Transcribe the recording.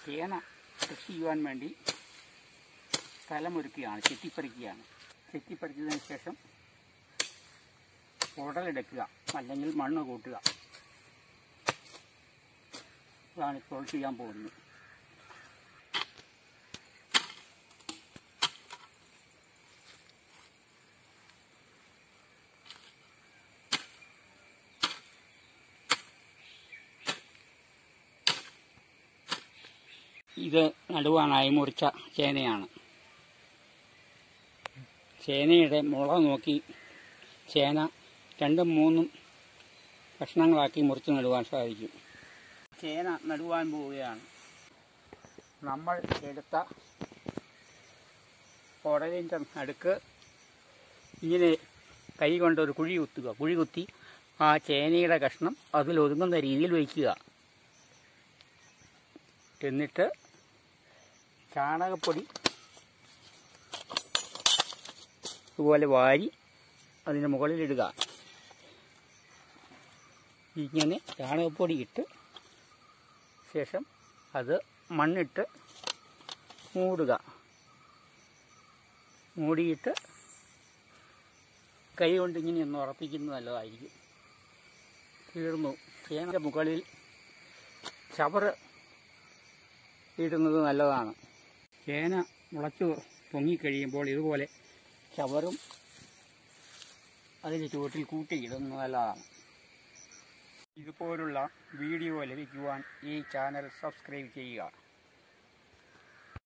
ചേന കൃഷി ചെയ്യുവാൻ വേണ്ടി സ്ഥലമൊരുക്കുകയാണ് ചെത്തിപ്പറിക്കുകയാണ് ചെത്തിപ്പറിച്ചതിന് ശേഷം ഉടലെടുക്കുക അല്ലെങ്കിൽ മണ്ണ് കൂട്ടുക അതാണ് ഇപ്പോൾ ചെയ്യാൻ പോകുന്നത് ഇത് നടുവാനായി മുറിച്ച ചേനയാണ് ചേനയുടെ മുള നോക്കി ചേന രണ്ടും മൂന്നും കഷ്ണങ്ങളാക്കി മുറിച്ച് നടുവാൻ സാധിക്കും ചേന നടുവാൻ പോവുകയാണ് നമ്മൾ എടുത്ത കുടലിൻ്റെ നടുക്ക് ഇങ്ങനെ കൈ കൊണ്ട് ഒരു കുഴി കുത്തുക കുഴി കുത്തി ആ ചേനയുടെ കഷ്ണം അതിലൊതുങ്ങുന്ന രീതിയിൽ വയ്ക്കുക എന്നിട്ട് ചാണകപ്പൊടി ഇതുപോലെ വാരി അതിൻ്റെ മുകളിലിടുക ഇങ്ങനെ ചാണകപ്പൊടി ഇട്ട് ശേഷം അത് മണ്ണിട്ട് മൂടുക മൂടിയിട്ട് കൈ കൊണ്ട് ഇങ്ങനെ ഒന്ന് ഉറപ്പിക്കുന്നത് നല്ലതായിരിക്കും തീർന്നു ചേനയുടെ മുകളിൽ ചവറ് ഇടുന്നത് നല്ലതാണ് ചേന മുളച്ചു പൊങ്ങിക്കഴിയുമ്പോൾ ഇതുപോലെ ചവറും അതിൻ്റെ ചുവട്ടിൽ കൂട്ടിയിടുന്നത് നല്ലതാണ് ഇതുപോലുള്ള വീഡിയോ ലഭിക്കുവാൻ ഈ ചാനൽ സബ്സ്ക്രൈബ് ചെയ്യുക